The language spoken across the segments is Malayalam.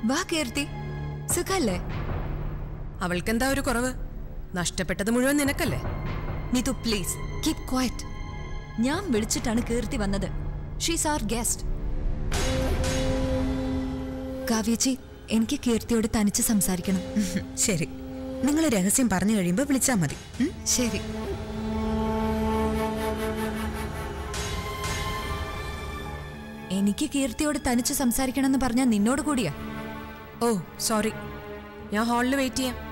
വാ കീർത്തി സുഖല്ലേ അവൾക്കെന്താ ഒരു കുറവ് നഷ്ടപ്പെട്ടത് മുഴുവൻ നിനക്കല്ലേ നിതു പ്ലീസ് കീപ് ക്വയറ്റ് ഞാൻ വിളിച്ചിട്ടാണ് കീർത്തി വന്നത് ഷീസ് ആർ ഗസ്റ്റ് കാവ്യച്ചി എനിക്ക് കീർത്തിയോട് തനിച്ച് സംസാരിക്കണം ശരി നിങ്ങൾ രഹസ്യം പറഞ്ഞു കഴിയുമ്പോൾ വിളിച്ചാൽ മതി ഉം? ശരി എനിക്ക് കീർത്തിയോട് തനിച്ച് സംസാരിക്കണമെന്ന് പറഞ്ഞാൽ നിന്നോട് കൂടിയാ ഓ സോറി ഞാൻ ഹാളിൽ വെയിറ്റ് ചെയ്യാം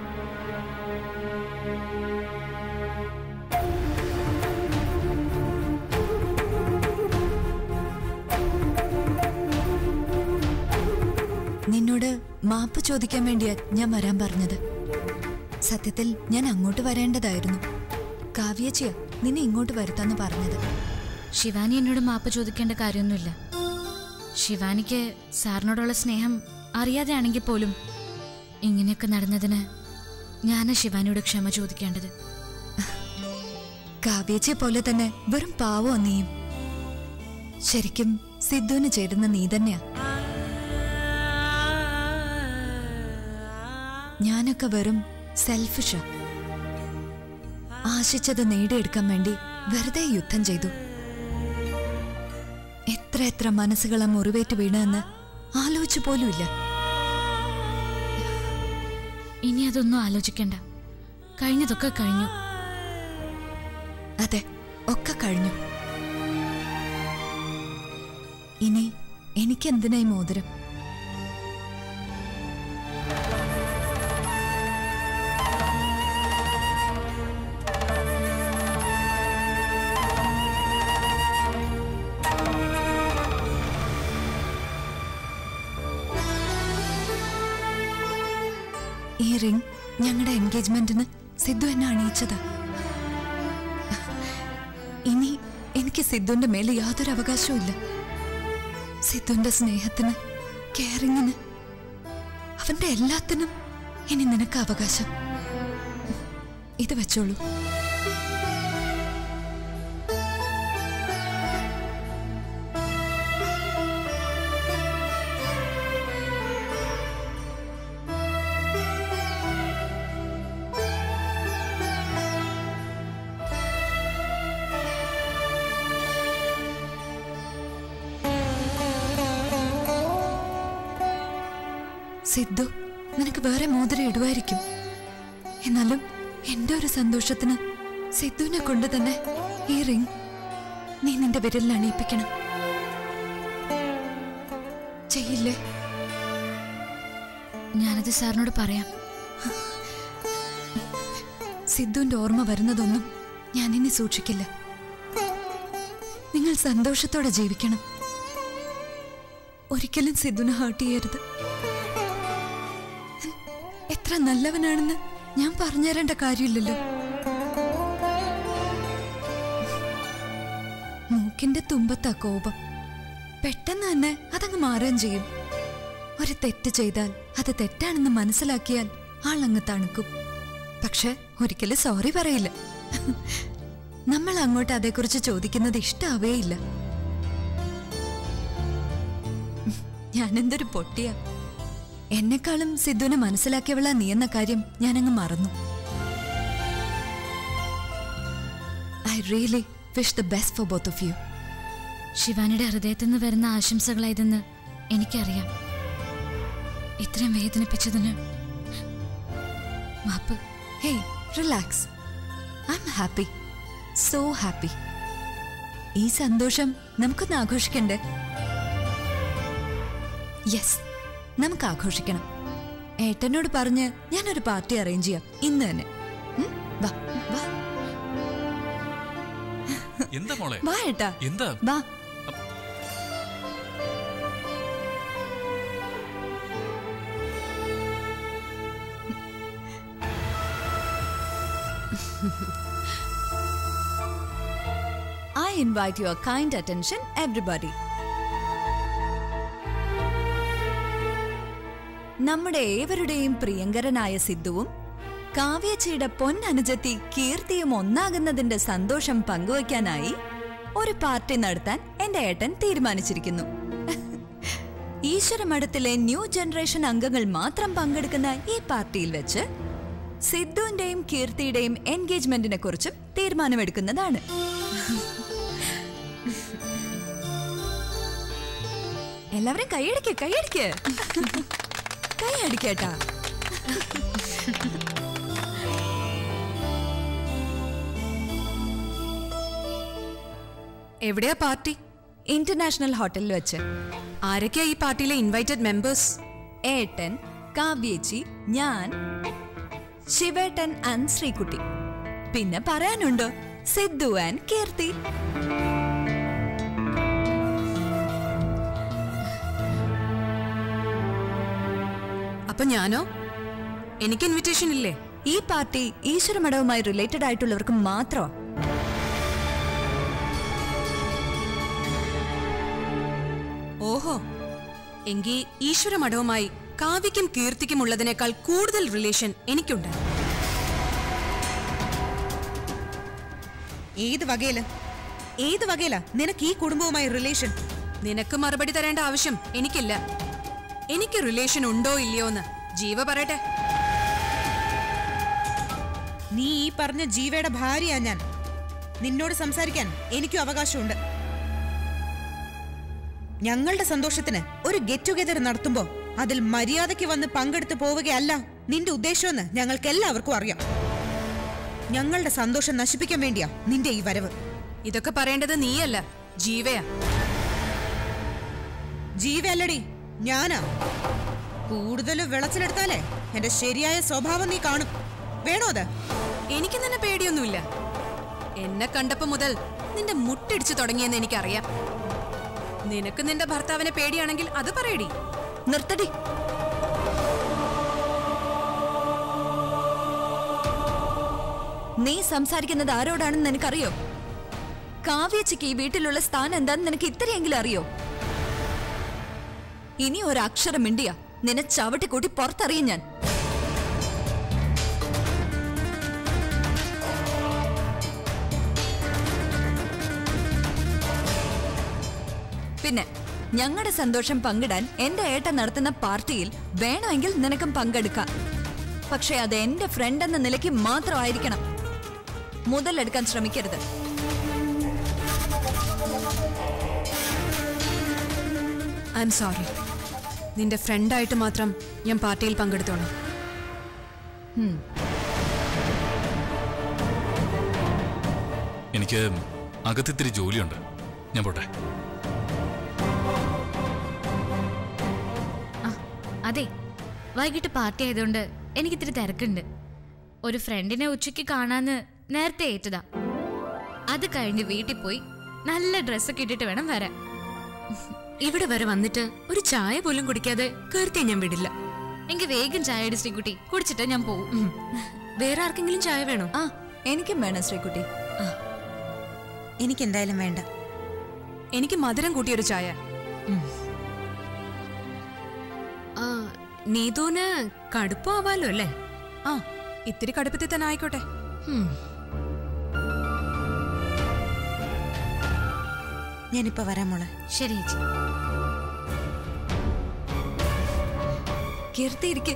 നിന്നോട് മാപ്പ് ചോദിക്കാൻ വേണ്ടിയാ ഞാൻ വരാൻ പറഞ്ഞത് സത്യത്തിൽ ഞാൻ അങ്ങോട്ട് വരേണ്ടതായിരുന്നു കാവ്യച്ചിയ നിന്നെ ഇങ്ങോട്ട് വരുത്താന്ന് പറഞ്ഞത് ശിവാനി എന്നോട് മാപ്പ് ചോദിക്കേണ്ട കാര്യമൊന്നുമില്ല ശിവാനിക്ക് സാറിനോടുള്ള സ്നേഹം അറിയാതെ ആണെങ്കിൽ പോലും ഇങ്ങനെയൊക്കെ നടന്നതിന് ഞാനാ ശിവാനിയോട് ക്ഷമ ചോദിക്കേണ്ടത് കാവ്യച്ചിയെ പോലെ തന്നെ വെറും പാവോ നീയും ശരിക്കും സിദ്ധുവിന് ചേരുന്ന നീ തന്നെയാ ഞാനൊക്കെ വെറും സെൽഫിഷാ ആശിച്ചത് നേടിയെടുക്കാൻ വേണ്ടി വെറുതെ യുദ്ധം ചെയ്തു എത്ര എത്ര മനസ്സുകളെ മുറിവേറ്റ് വീണെന്ന് ആലോചിച്ചു പോലുമില്ല ഇനി അതൊന്നും ആലോചിക്കണ്ട കഴിഞ്ഞതൊക്കെ കഴിഞ്ഞു അതെ ഒക്കെ കഴിഞ്ഞു ഇനി എനിക്കെന്തിനായി മോതിരം ഈ റിംഗ് ഞങ്ങളുടെ എൻഗേജ്മെന്റിന് സിദ്ധു എന്നെ അണിയിച്ചതാ ഇനി എനിക്ക് സിദ്ധുവിന്റെ മേലെ യാതൊരു അവകാശവും ഇല്ല സിദ്ധുവിന്റെ സ്നേഹത്തിന് കെയറിങ്ങിന് അവന്റെ എല്ലാത്തിനും ഇനി നിനക്ക് അവകാശം ഇത് വെച്ചോളൂ സിദ്ധു നിനക്ക് വേറെ മോതിരം ഇടുമായിരിക്കും എന്നാലും എന്റെ ഒരു സന്തോഷത്തിന് സിദ്ധുവിനെ കൊണ്ട് തന്നെ ഈ റിംഗ് നീ നിന്റെ വിരലിൽ അണിയിപ്പിക്കണം ചെയ്യില്ലേ ഞാനത് സാറിനോട് പറയാം സിദ്ധുവിന്റെ ഓർമ്മ വരുന്നതൊന്നും ഞാൻ ഇനി സൂക്ഷിക്കില്ല നിങ്ങൾ സന്തോഷത്തോടെ ജീവിക്കണം ഒരിക്കലും സിദ്ധുവിനെ ഹേർട്ട് ചെയ്യരുത് എത്ര നല്ലവനാണെന്ന് ഞാൻ പറഞ്ഞു തരേണ്ട കാര്യമില്ലല്ലോ മൂക്കിന്റെ തുമ്പത്താ കോപം പെട്ടെന്ന് തന്നെ അതങ്ങ് മാറുകയും ചെയ്യും ഒരു തെറ്റ് ചെയ്താൽ അത് തെറ്റാണെന്ന് മനസ്സിലാക്കിയാൽ ആളങ്ങ് തണുക്കും പക്ഷെ ഒരിക്കലും സോറി പറയില്ല നമ്മൾ അങ്ങോട്ട് അതേക്കുറിച്ച് ചോദിക്കുന്നത് ഇഷ്ടാവേയില്ല ഞാനെന്തൊരു പൊട്ടിയ എന്നെക്കാളും സിദ്ധുവിനെ മനസ്സിലാക്കിയവളാ നീ എന്ന കാര്യം ഞാനങ്ങ് മറന്നു I really wish the best for both of you ശിവാനിയുടെ ഹൃദയത്തിൽ നിന്ന് വരുന്ന ആശംസകളായതെന്ന് എനിക്കറിയാം ഇത്രയും വേദനിപ്പിച്ചതിന് മാപ്പ് hey relax I am happy so happy ഈ സന്തോഷം നമുക്കൊന്ന് ആഘോഷിക്കണ്ടേ യെസ് നമുക്ക് ആഘോഷിക്കണം ഏട്ടനോട് പറഞ്ഞ് ഞാനൊരു പാർട്ടി അറേഞ്ച് ചെയ്യാം ഇന്ന് തന്നെ ഉം? വാ വാ എന്താ മോളെ വാ ഏട്ടാ എന്താ വാ I invite your kind attention, everybody. നമ്മുടെ ഏവരുടെയും പ്രിയങ്കരനായ സിദ്ധുവും കാവ്യച്ചിയുടെ പൊന്നനുജത്തി കീർത്തിയും ഒന്നാകുന്നതിന്റെ സന്തോഷം പങ്കുവയ്ക്കാനായി ഒരു പാർട്ടി നടത്താൻ എന്റെ ഏട്ടൻ തീരുമാനിച്ചിരിക്കുന്നു ഈശ്വരമഠത്തിലെ ന്യൂ ജനറേഷൻ അംഗങ്ങൾ മാത്രം പങ്കെടുക്കുന്ന ഈ പാർട്ടിയിൽ വെച്ച് സിദ്ധുവിന്റെയും കീർത്തിയുടെയും എൻഗേജ്മെന്റിനെ കുറിച്ചും തീരുമാനമെടുക്കുന്നതാണ് എല്ലാവരും കൈയടിക്ക് കൈയടിക്ക് കൈയടിക്കേട്ടാ എവിടെയാ പാർട്ടി ഇന്റർനാഷണൽ ഹോട്ടലിൽ വെച്ച് ആരൊക്കെയാ ഈ പാർട്ടിയിലെ ഇൻവൈറ്റഡ് മെമ്പേഴ്സ് ഏട്ടൻ കാവ്യേച്ചി ഞാൻ ശിവേട്ടൻ ആൻഡ് ശ്രീകുട്ടി പിന്നെ പറയാനുണ്ടോ സിദ്ധു ആൻഡ് കീർത്തി അപ്പൊ ഞാനോ എനിക്ക് ഇൻവിറ്റേഷൻ ഇല്ലേ ഈ പാർട്ടി ഈശ്വരമഠവുമായി റിലേറ്റഡ് ആയിട്ടുള്ളവർക്ക് മാത്രമാ ഓഹോ എങ്കിൽ ഈശ്വര മഠവുമായി കാവ്യയ്ക്കും കീർത്തിക്കും ഉള്ളതിനേക്കാൾ കൂടുതൽ റിലേഷൻ എനിക്കുണ്ട് ഏത് വകയില് ഏത് വകയിലാ നിനക്ക് ഈ കുടുംബവുമായി റിലേഷൻ നിനക്ക് മറുപടി തരേണ്ട ആവശ്യം എനിക്കില്ല എനിക്ക് റിലേഷൻ ഉണ്ടോ ഇല്ലയോ എന്ന് ജീവ പറയട്ടെ നീ ഈ പറഞ്ഞ ജീവയുടെ ഭാര്യയാ ഞാൻ നിന്നോട് സംസാരിക്കാൻ എനിക്കും അവകാശമുണ്ട് ഞങ്ങളുടെ സന്തോഷത്തിന് ഒരു ഗെറ്റ് ടുഗെദർ നടത്തുമ്പോ അതിൽ മര്യാദയ്ക്ക് വന്ന് പങ്കെടുത്തു പോവുകയല്ല നിന്റെ ഉദ്ദേശമെന്ന് ഞങ്ങൾക്ക് എല്ലാവർക്കും അറിയാം ഞങ്ങളുടെ സന്തോഷം നശിപ്പിക്കാൻ വേണ്ടിയാ നിന്റെ ഈ വരവ് ഇതൊക്കെ പറയേണ്ടത് നീയല്ല ജീവയാ ജീവയല്ലടി ഞാനാ കൂടുതൽ വിളച്ചിലെടുത്താലേ എന്റെ ശരിയായ സ്വഭാവം നീ കാണും വേണോ അത് എനിക്ക് നിന്നെ പേടിയൊന്നുമില്ല എന്നെ കണ്ടപ്പോ മുതൽ നിന്റെ മുട്ടിടിച്ചു തുടങ്ങിയെന്ന് എനിക്കറിയാം നിനക്ക് നിന്റെ ഭർത്താവിനെ പേടിയാണെങ്കിൽ അത് പറയടി നിർത്തടി നീ സംസാരിക്കുന്നത് ആരോടാണെന്ന് നിനക്കറിയോ കാവ്യച്ചിക്ക് ഈ വീട്ടിലുള്ള സ്ഥാനം എന്താന്ന് നിനക്ക് ഇത്രയെങ്കിലും അറിയോ ഇനി ഒരു അക്ഷരം മിണ്ടിയ നിന്നെ ചവിട്ടിക്കൂട്ടി പുറത്തറിയും ഞാൻ പിന്നെ ഞങ്ങളുടെ സന്തോഷം പങ്കിടാൻ എന്റെ ഏട്ടൻ നടത്തുന്ന പാർട്ടിയിൽ വേണമെങ്കിൽ നിനക്കും പങ്കെടുക്കാം പക്ഷെ അത് എന്റെ ഫ്രണ്ട് എന്ന നിലയ്ക്ക് മാത്രമായിരിക്കണം മുതലെടുക്കാൻ ശ്രമിക്കരുത് ഐ എം സോറി നിന്റെ ഫ്രണ്ടായിട്ട് മാത്രം ഞാൻ പാർട്ടിയിൽ പങ്കെടുത്തോളാം എനിക്ക് അകത്തിത്തിരി ജോലിയുണ്ട് ഞാൻ പോട്ടെ ആ അതെ വൈകിട്ട് പാർട്ടി ആയതുകൊണ്ട് എനിക്കിത്തിരി തിരക്കുണ്ട് ഒരു ഫ്രണ്ടിനെ ഉച്ചയ്ക്ക് കാണാന്ന് നേരത്തെ ഏറ്റതാ അത് കഴിഞ്ഞ് വീട്ടിൽ പോയി നല്ല ഡ്രസ്സൊക്കെ ഇട്ടിട്ട് വേണം വരാൻ ഇവിടെ വരെ വന്നിട്ട് ഒരു ചായ പോലും കുടിക്കാതെ കീർത്തിയെ ഞാൻ വിടില്ല എനിക്ക് വേഗം ചായ ഇട് ശ്രീകുട്ടി കുടിച്ചിട്ട് ഞാൻ പോവും ഉം. വേറെ ആർക്കെങ്കിലും ചായ വേണോ ആ എനിക്കും വേണം ശ്രീകുട്ടി എനിക്ക് എന്തായാലും വേണ്ട എനിക്ക് മധുരം കൂട്ടിയൊരു ചായ ആ, നീതുവിന് കടുപ്പാവാലോ അല്ലേ ആ ഇത്തിരി കടുപ്പത്തിൽ തന്നെ ആയിക്കോട്ടെ ഉം. ഞാനിപ്പോ വരാം മോളെ ശരി ചേച്ചി കീർത്തി ഇരിക്ക്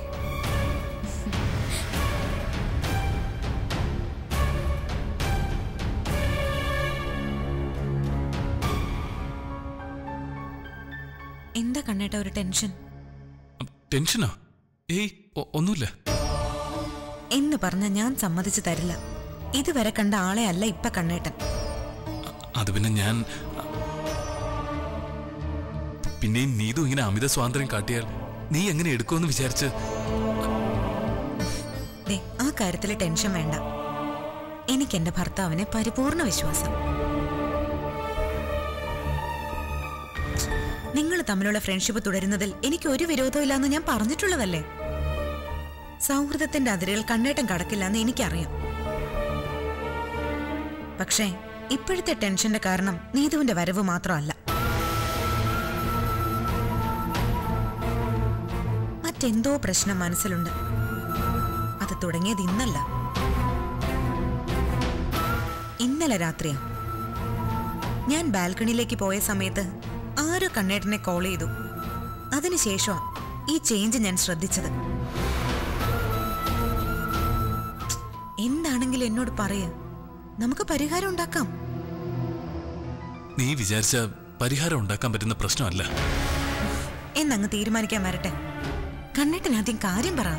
എന്താ കണ്ണേട്ട ഒരു ടെൻഷൻ അപ്പ് ടെൻഷനോ ഏയ് ഒ- ഒന്നുമില്ല എന്ന് പറഞ്ഞ ഞാൻ സമ്മതിച്ചു തരില്ല ഇതുവരെ കണ്ട ആളെ അല്ല ഇപ്പൊ കണ്ണേട്ടൻ അ- അത് പിന്നെ ഞാൻ പിന്നെയും നീതു ഇങ്ങനെ അമിത സ്വാതന്ത്ര്യം കാട്ടിയാൽ നീ എങ്ങനെ എടുക്കുമെന്ന് വിചാരിച്ച് ദേ ആ കാര്യത്തിൽ ടെൻഷൻ വേണ്ട എനിക്ക് എന്റെ ഭർത്താവിനെ പരിപൂർണ വിശ്വാസം നിങ്ങൾ തമ്മിലുള്ള ഫ്രണ്ട്ഷിപ്പ് തുടരുന്നതിൽ എനിക്ക് ഒരു വിരോധമില്ലാന്ന് ഞാൻ പറഞ്ഞിട്ടുള്ളതല്ലേ സൗഹൃദത്തിന്റെ അതിരുകൾ കണ്ണേട്ടം കടക്കില്ലെന്ന് എനിക്കറിയാം പക്ഷേ ഇപ്പോഴത്തെ ടെൻഷന്റെ കാരണം നീതുവിന്റെ വരവ് മാത്രമല്ല മറ്റെന്തോ പ്രശ്നം മനസ്സിലുണ്ട് അത് തുടങ്ങിയത് ഇന്നല്ല ഇന്നലെ രാത്രിയാ ഞാൻ ബാൽക്കണിയിലേക്ക് പോയ സമയത്ത് ആരോ കണ്ണേട്ടനെ കോൾ ചെയ്തു അതിനുശേഷമാ ഈ ചേഞ്ച് ഞാൻ ശ്രദ്ധിച്ചത് എന്താണെങ്കിലും എന്നോട് പറയ നമുക്ക് പരിഹാരം ഉണ്ടാക്കാം നീ വിചാരിച്ച പരിഹാരം ഉണ്ടാക്കാൻ പറ്റുന്ന പ്രശ്നമല്ല എന്നങ്ങ് തീരുമാനിക്കാൻ വരട്ടെ കണ്ണിട്ടിന് ആദ്യം കാര്യം പറ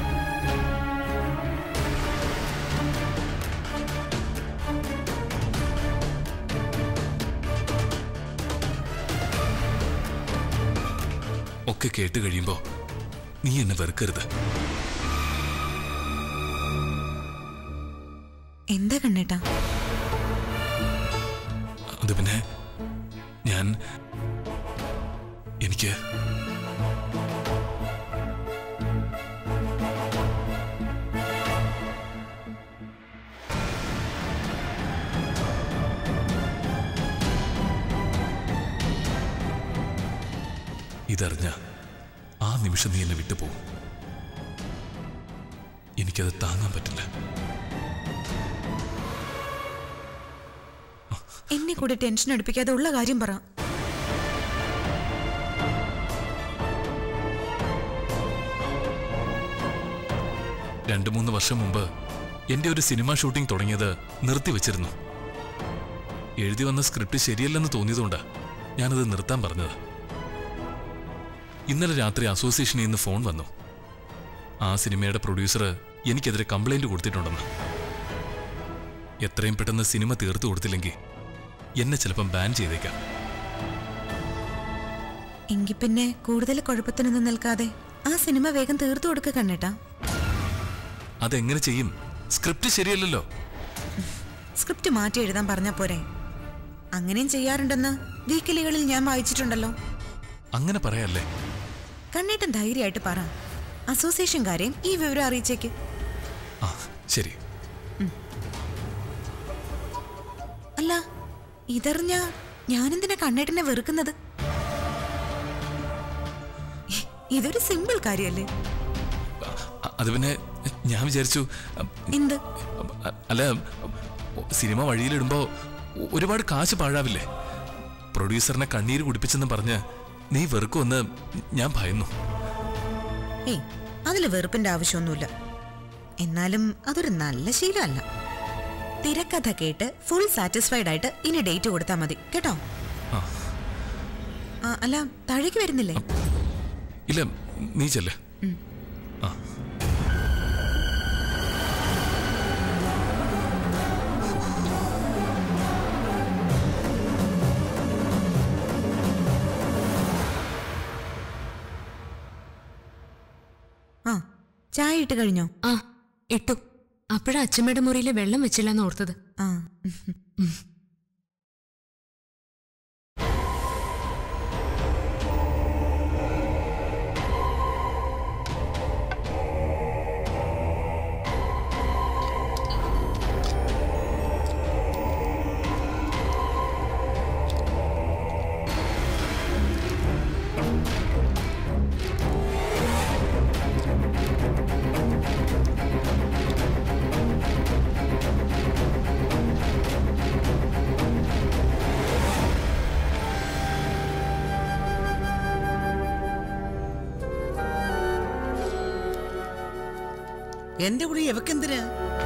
ഒക്കെ കേട്ട് കഴിയുമ്പോ നീ എന്നെ വെറുക്കരുത് എന്താ കണ്ണേട്ടാ അത് പിന്നെ ഞാൻ എനിക്ക് ഇതറിഞ്ഞ ആ നിമിഷം നീ എന്നെ വിട്ടുപോകും എനിക്കത് താങ്ങാൻ പറ്റില്ല എന്നെ കൂടി ടെൻഷൻ അടുപ്പിക്കാതെ ഉള്ള കാര്യം പറ രണ്ടു മൂന്ന് വർഷം മുമ്പ് എന്റെ ഒരു സിനിമ ഷൂട്ടിംഗ് തുടങ്ങിയത് നിർത്തിവെച്ചിരുന്നു എഴുതി വന്ന സ്ക്രിപ്റ്റ് ശരിയല്ലെന്ന് തോന്നിയതുകൊണ്ടാ ഞാനത് നിർത്താൻ പറഞ്ഞത് ഇന്നലെ രാത്രി അസോസിയേഷനിൽ നിന്ന് ഫോൺ വന്നു ആ സിനിമയുടെ പ്രൊഡ്യൂസർ എനിക്കെതിരെ കംപ്ലൈന്റ് കൊടുത്തിട്ടുണ്ടെന്ന് എത്രയും പെട്ടെന്ന് സിനിമ തീർത്തു കൊടുത്തില്ലെങ്കിൽ എന്നെ ചിലപ്പം ബാൻ ചെയ്തേക്കാം എങ്കിൽ പിന്നെ കൂടുതൽ കുഴപ്പത്തിനൊന്നും നിൽക്കാതെ ആ സിനിമ വേഗം തീർത്തു കൊടുക്ക കണ്ണേട്ടാ അതെങ്ങനെ ചെയ്യും സ്ക്രിപ്റ്റ് ശരിയല്ലല്ലോ സ്ക്രിപ്റ്റ് മാറ്റി എഴുതാൻ പറഞ്ഞ പോരെ അങ്ങനെയും ചെയ്യാറുണ്ടെന്ന് വീക്കിലികളിൽ ഞാൻ വായിച്ചിട്ടുണ്ടല്ലോ അങ്ങനെ പറയല്ലേ കണ്ണേട്ടൻ ധൈര്യമായിട്ട് പറ അസോസിയേഷൻകാരെയും ഈ വിവരം അറിയിച്ചേക്ക് ആ ശരി അല്ല ഇതറിഞ്ഞ ഞാനെന്തിനാ കണ്ണേട്ടനെ വെറുക്കുന്നത് ഇ- ഇതൊരു സിമ്പിൾ കാര്യല്ലേ അ- അത് പിന്നെ ഞാൻ വിചാരിച്ചു അ- എന്ത് അ- അല്ല സിനിമ വഴിയിലിടുമ്പോ ഒ- ഒരുപാട് കാശ് പാഴാവില്ലേ പ്രൊഡ്യൂസറിനെ കണ്ണീര് കുടിപ്പിച്ചെന്ന് പറഞ്ഞ് നീ വെറുക്കുമെന്ന് ഞാൻ ഭയന്നു ഏയ് അതില് വെറുപ്പിന്റെ ആവശ്യമൊന്നുമില്ല എന്നാലും അതൊരു നല്ല ശീലമല്ല തിരക്കഥ കേട്ട് ഫുൾ സാറ്റിസ്ഫൈഡ് ആയിട്ട് ഇനി ഡേറ്റ് കൊടുത്താൽ മതി കേട്ടോ ആ. ആ, അല്ല താഴേക്ക് വരുന്നില്ലേ ഇല്ല നീ ചെല്ലേ ആ ആ ചായ ഇട്ട് കഴിഞ്ഞോ ആ ഇട്ടു അപ്പോഴാ അച്ഛമ്മയുടെ മുറിയിൽ വെള്ളം വെച്ചില്ലെന്ന് ഓർത്തത് ആ എന്റെ കുടി എവക്കെന്തിനാ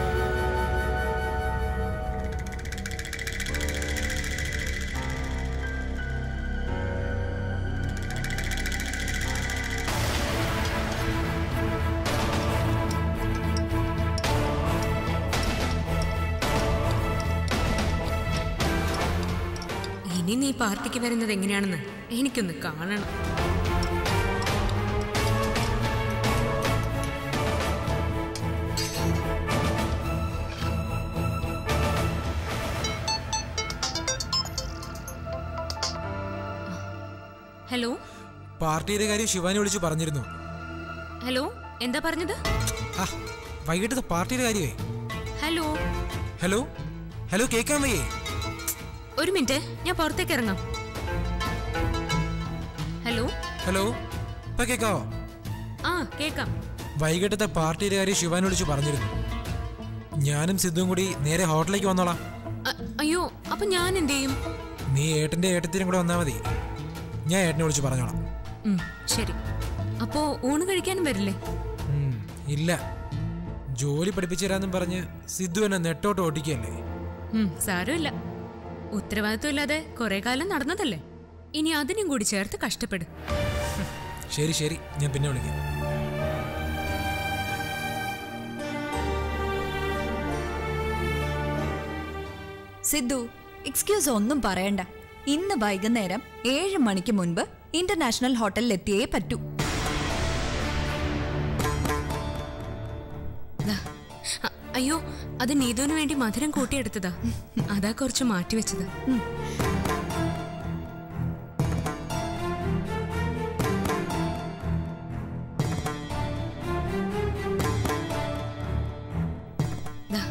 ഇനി നീ പാർട്ടിക്ക് വരുന്നത് എങ്ങനെയാണെന്ന് എനിക്കൊന്ന് കാണണം ഹലോ പാർട്ടിയുടെ കാര്യം ശിവാനി വിളിച്ച് പറഞ്ഞിരുന്നു ഹലോ എന്താ പറഞ്ഞത് ആ വൈകിട്ടത്തെ പാർട്ടിയുടെ കാര്യമേ ഹലോ ഹലോ ഹലോ കേൾക്കാൻ വയ്യേ ഒരു മിനിറ്റ് ഞാൻ പുറത്തേക്ക് ഇറങ്ങാം ഹലോ ഹലോ ഇപ്പൊ കേൾക്കാവോ ആ കേക്കാം വൈകിട്ടത്തെ പാർട്ടിയുടെ കാര്യം ശിവാനി വിളിച്ച് പറഞ്ഞിരുന്നു ഞാനും സിദ്ധുവും കൂടി നേരെ ഹോട്ടലിലേക്ക് വന്നോളാം അ- അയ്യോ അപ്പൊ ഞാൻ എന്ത് ചെയ്യും നീ ഏട്ടന്റെ ഏട്ടത്തിനും കൂടെ വന്നാൽ മതി ഞാൻ ഏട്ടനെ വിളിച്ച് പറഞ്ഞോളാം ഉം, ശരി അപ്പോ ഊണ് കഴിക്കാനും വരില്ലേ ഉം, ഇല്ല ജോലി പഠിപ്പിച്ചു തരാന്നും പറഞ്ഞ് സിദ്ധു എന്നെ നെട്ടോട്ട് ഓട്ടിക്കല്ലേ ഉം, സാരമില്ല ഉത്തരവാദിത്വം ഇല്ലാതെ കുറെ കാലം നടന്നതല്ലേ ഇനി അതിനും കൂടി ചേർത്ത് കഷ്ടപ്പെടും ശരി ശരി ഞാൻ പിന്നെ വിളിക്കാം സിദ്ധു എക്സ്ക്യൂസ് ഒന്നും പറയണ്ട ഇന്ന് വൈകുന്നേരം ഏഴ് മണിക്ക് മുൻപ് ഇന്റർനാഷണൽ ഹോട്ടലിൽ എത്തിയേ പറ്റൂ ദാ, അ- അയ്യോ അത് നീതുവിന് വേണ്ടി മധുരം കൂട്ടിയെടുത്തതാ അതാ കുറച്ച് മാറ്റി വെച്ചത് ദാ,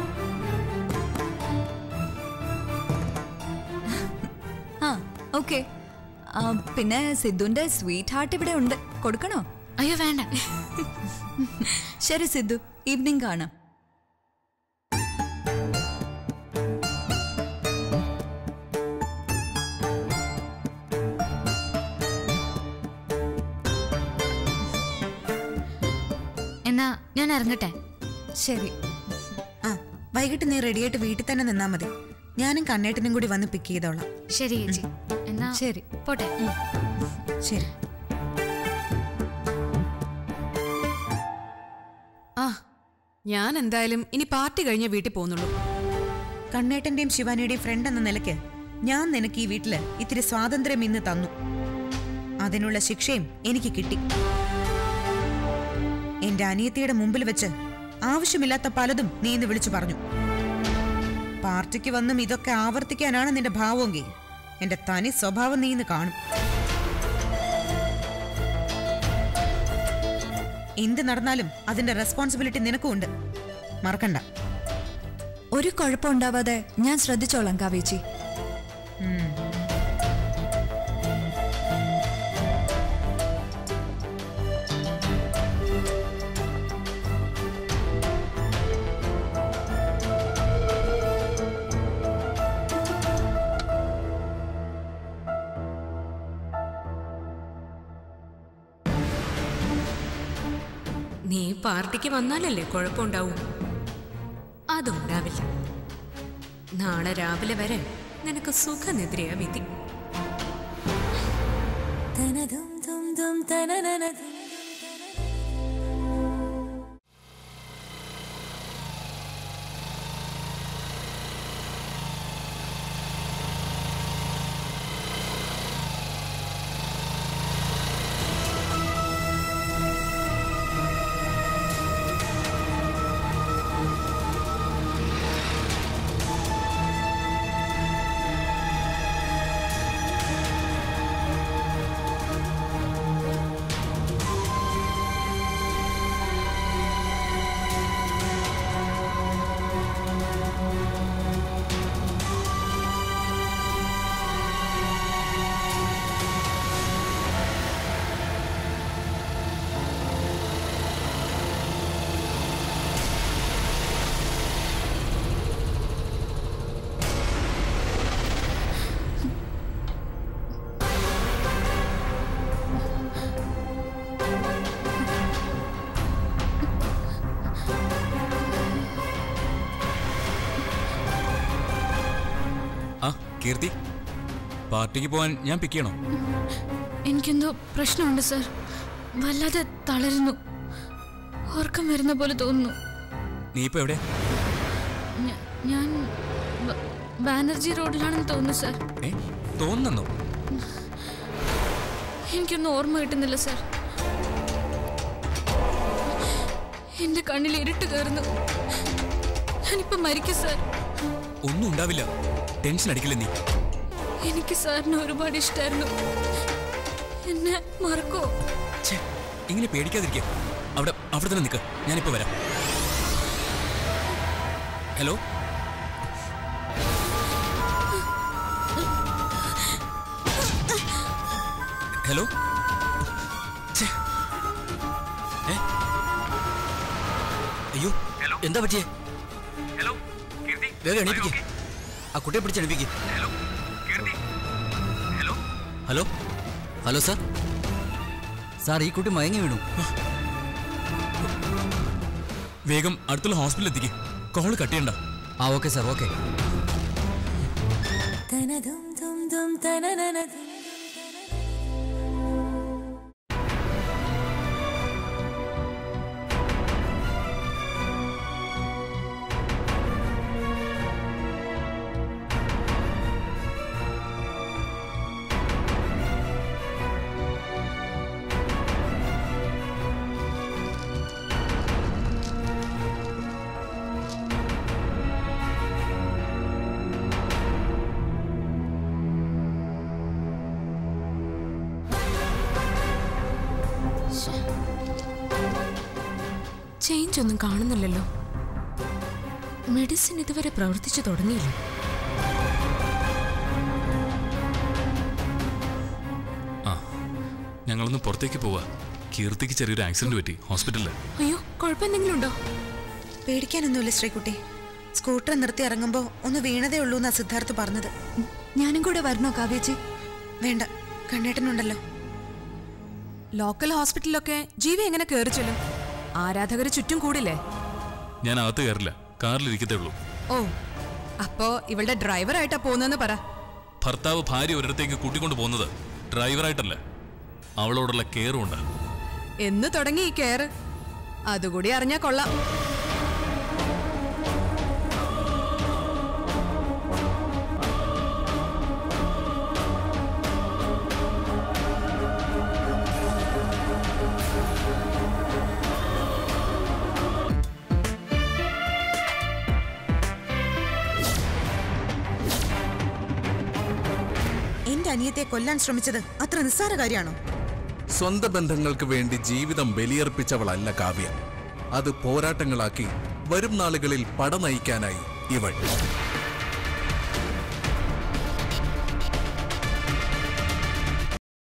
ആ ഓക്കെ പിന്നെ സിദ്ധുന്റെ സ്വീറ്റ് ഹാർട്ട് ഇവിടെ ഉണ്ട് കൊടുക്കണോ അയ്യോ വേണ്ട ശരി സിദ്ധു ഈവനിങ് കാണാം എന്നാ ഞാൻ ഇറങ്ങട്ടെ ശരി ആ വൈകിട്ട് നീ റെഡിയായിട്ട് വീട്ടിൽ തന്നെ നിന്നാ മതി ഞാനും കണ്ണേട്ടനും കൂടി വന്ന് പിക്ക് ചെയ്തോളാം ശരി ചേച്ചി എന്നാ ശരി പോട്ടെ ശരി ആ ഞാൻ എന്തായാലും ഇനി പാർട്ടി കഴിഞ്ഞേ വീട്ടിൽ പോകുന്നുള്ളൂ കണ്ണേട്ടന്റെയും ശിവാനിയുടെയും ഫ്രണ്ട് എന്ന നിലയ്ക്ക് ഞാൻ നിനക്ക് ഈ വീട്ടില് ഇത്തിരി സ്വാതന്ത്ര്യം ഇന്ന് തന്നു അതിനുള്ള ശിക്ഷയും എനിക്ക് കിട്ടി എന്റെ അനിയത്തിയുടെ മുമ്പിൽ വെച്ച് ആവശ്യമില്ലാത്ത പലതും നീ ഇന്ന് വിളിച്ചു പറഞ്ഞു പാർട്ടിക്ക് വന്നും ഇതൊക്കെ ആവർത്തിക്കാനാണ് നിന്റെ ഭാവമെങ്കിൽ എന്റെ തനി സ്വഭാവം നീ ഇന്ന് കാണും എന്ത് നടന്നാലും അതിന്റെ റെസ്പോൺസിബിലിറ്റി നിനക്കും ഉണ്ട് മറക്കണ്ട ഒരു കുഴപ്പമുണ്ടാവാതെ ഞാൻ ശ്രദ്ധിച്ചോളാം കാവേച്ചി നീ പാർട്ടിക്ക് വന്നാലല്ലേ കുഴപ്പമുണ്ടാവൂ അതുണ്ടാവില്ല നാളെ രാവിലെ വരെ നിനക്ക് സുഖനിദ്രയാ വിധി ആ കീർത്തി പാർട്ടിക്ക് പോകാൻ ഞാൻ പിക്ക് ചെയ്യണോ എനിക്കെന്തോ പ്രശ്നമുണ്ട് സർ വല്ലാതെ തളരുന്നു ഓർക്കം വരുന്ന പോലെ തോന്നുന്നു നീ ഇപ്പൊ എവിടെ ഞ- ഞാൻ ബ- ബാനർജി റോഡിലാണെന്ന് തോന്നുന്നു സർ ഏ തോന്നുന്നോ എനിക്കൊന്നും ഓർമ്മ കിട്ടുന്നില്ല സർ എന്റെ കണ്ണിൽ ഇരുട്ട് കയറുന്നു ഞാനിപ്പോ മരിക്കും സർ ഒന്നും ഉണ്ടാവില്ല ടെൻഷൻ അടിക്കില്ല നീ എനിക്ക് സാറിന് ഒരുപാട് ഇഷ്ടമായിരുന്നു എന്നെ മറക്കോ ഛേ, ഇങ്ങനെ പേടിക്കാതിരിക്കുക അവിടെ അവിടെ തന്നെ നിൽക്ക് ഞാനിപ്പോ വരാം ഹലോ ഹലോ ഛേ. ഏ? അയ്യോ എന്താ പറ്റിയേ വേഗം എണീപ്പിക്കേ ആ കുട്ടിയെ പിടിച്ച് എണീപ്പിക്കേ ഹലോ ഹലോ സാർ സാർ ഈ കുട്ടി മയങ്ങി വീണു വേഗം അടുത്തുള്ള ഹോസ്പിറ്റലിൽ എത്തിക്കേ കോള് കട്ട് ചെയ്യണ്ട ആ ഓക്കെ സാർ ഓക്കെ ചേഞ്ച് ഒന്നും കാണുന്നില്ലല്ലോ മെഡിസിൻ ഇതുവരെ പ്രവർത്തിച്ചു തുടങ്ങിയില്ല ആ ഞങ്ങളൊന്ന് പുറത്തേക്ക് പോവാ കീർത്തിക്ക് ചെറിയൊരു ആക്സിഡന്റ് പറ്റി ഹോസ്പിറ്റലിൽ അയ്യോ കുഴപ്പമെന്തെങ്കിലും ഉണ്ടോ പേടിക്കാനൊന്നുമില്ല ശ്രീകുട്ടി സ്കൂട്ടർ നിർത്തി ഇറങ്ങുമ്പോ ഒന്ന് വീണതേ ഉള്ളൂ എന്നാ സിദ്ധാർത്ഥ് പറഞ്ഞത് ഞാനും കൂടെ വരണോ കാവ്യച്ചി വേണ്ട കണ്ണേട്ടനുണ്ടല്ലോ ലോക്കൽ ഹോസ്പിറ്റലിലൊക്കെ ജീവി എങ്ങനെ കയറി ചെല്ലും ആരാധകര് ചുറ്റും കൂടില്ലേ ഞാൻ അകത്ത് കയറില്ല കാറിലിരിക്കത്തേ ഉള്ളൂ ഓ അപ്പോ ഇവളുടെ ഡ്രൈവറായിട്ടാ പോകുന്നതെന്ന് പറ ഭർത്താവ് ഭാര്യ ഒരിടത്തേക്ക് കൂട്ടിക്കൊണ്ട് പോകുന്നത് ഡ്രൈവറായിട്ടല്ല അവളോടുള്ള കെയറും ഉണ്ട് എന്ന് തുടങ്ങി ഈ കെയർ അതുകൂടി അറിഞ്ഞാ കൊള്ളാം എന്റെ അനിയത്തെ കൊല്ലാൻ ശ്രമിച്ചത് അത്ര നിസ്സാര കാര്യമാണോ സ്വന്തം ബന്ധങ്ങൾക്ക് വേണ്ടി ജീവിതം ബലിയർപ്പിച്ചവളല്ല കാവ്യ അത് പോരാട്ടങ്ങളാക്കി വരും നാളുകളിൽ പട നയിക്കാനായി ഇവൾ